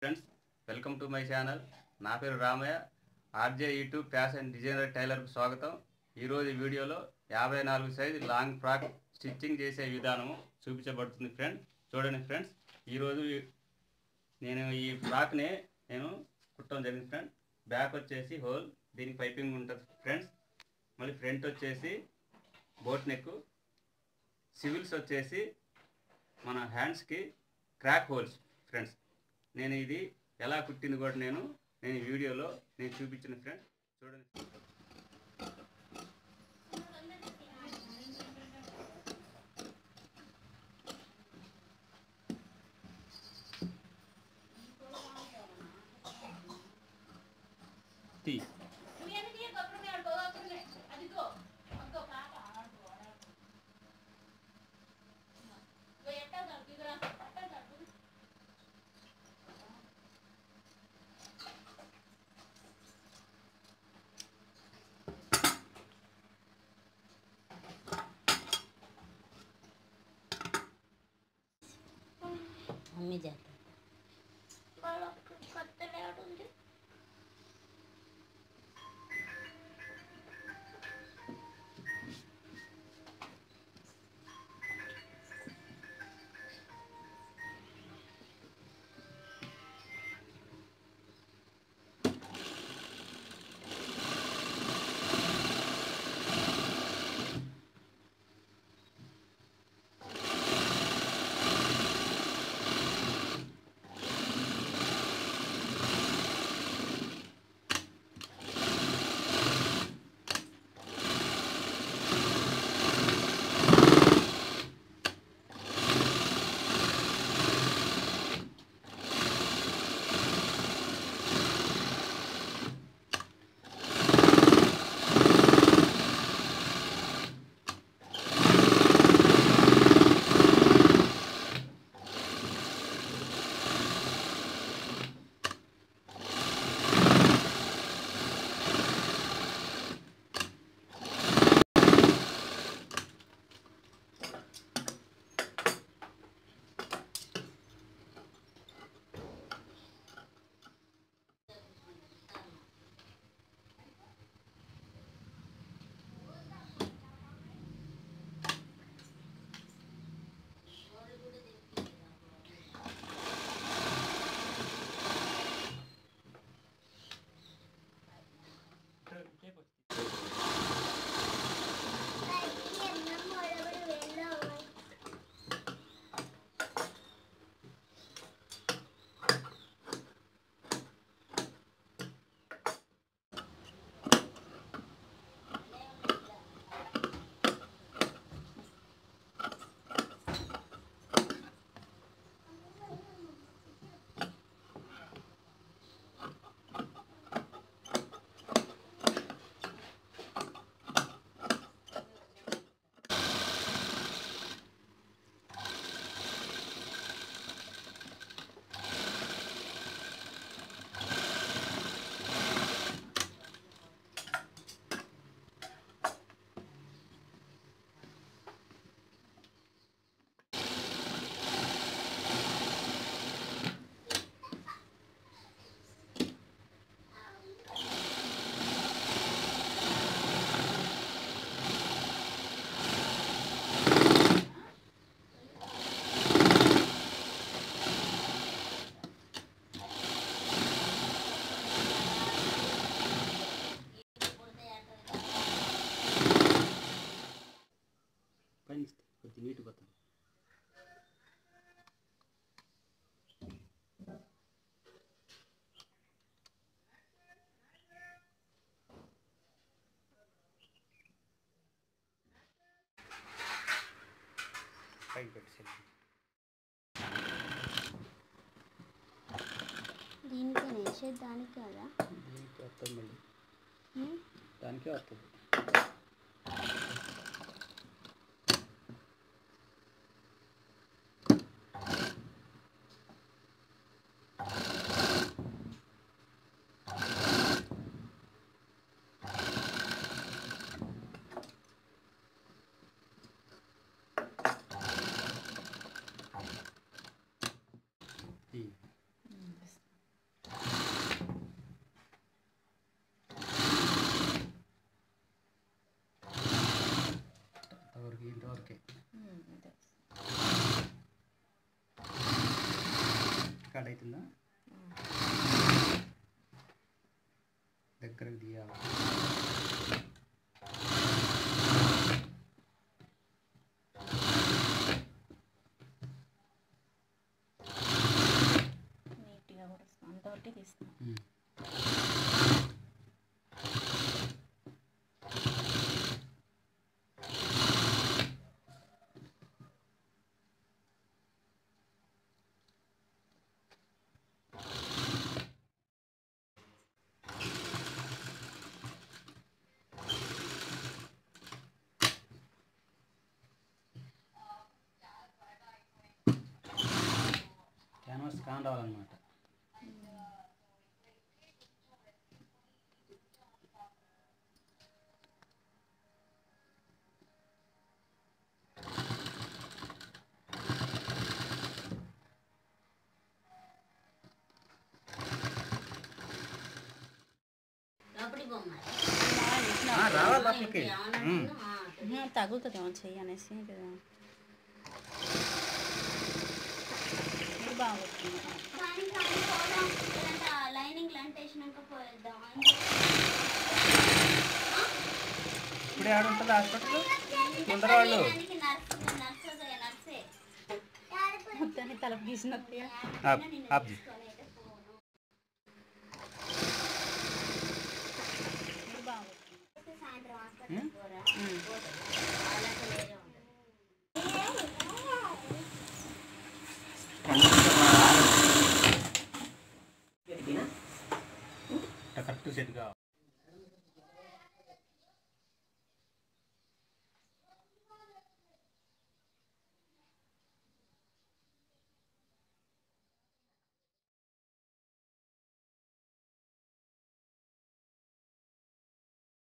Friends welcome to my channel నా పేరు Ramayya RJ YouTube fashion designer టైలర్కు స్వాగతం ఈరోజు ఈ వీడియోలో యాభై నాలుగు సైజు లాంగ్ ఫ్రాక్ స్టిచ్చింగ్ చేసే విధానము చూపించబడుతుంది ఫ్రెండ్ చూడండి ఫ్రెండ్స్ ఈరోజు ఈ- నేను ఈ ఫ్రాక్ని నేను కుట్టడం జరిగింది ఫ్రెండ్ బ్యాక్ వచ్చేసి హోల్ దీనికి పైపింగ్ ఉంటుంది ఫ్రెండ్స్ మళ్ళీ ఫ్రంట్ వచ్చేసి బోట్ నెక్ సివిల్స్ వచ్చేసి మన హ్యాండ్స్కి క్రాక్ హోల్స్ ఫ్రెండ్స్ నేను ఇది ఎలా కుట్టింది కూడా నేను నేను ఈ వీడియోలో నేను చూపించిన ఫ్రెండ్ చూడండి తీ మమ్మీ చేత పైన ఇస్తే కొద్దిగా నీట్గా వస్తుంది పైకి పెట్టి సెల్ఫీ. దీనికి వేసేది దానికి కదా దీనికి వస్తుంది మళ్ళీ ఉమ్. దానికే వస్తుంది ఈ రికార్డ్ అవుతుందా దగ్గరకు తీయాలి నీట్గా కూడా వస్తుంది అంతవరకు తీస్తాం ఉమ్. క్యాన్వాస్ కాన్ రావాలన్నమాట లోపలికి బొమ్మాలి ఆ, రావాలి లోపలికి ఉమ్. తగులుతుంది ఏమో చెయ్యి అనేసి కదా ఇది బాగా వచ్చింది కానీ కానీ పోదాం లేదంటే ఆ లైనింగ్ లంటేసినాక పోయేద్దాం ఇప్పుడే ఆడ ఉంటుంది హాస్పిటల్ ముందర వాళ్ళు దానికి నర్సు నర్సు నర్సే మొత్తాన్ని తలుపు తీసినట్టుగా ఆప్ ఆప్ జీ. ఇది బాగా వచ్చింది సాయంత్రం హాస్పిటల్ పోరా ఉమ్. వాళ్ళకి వేరే ఉంటుంది కరెక్ట్ సెట్ కావాలి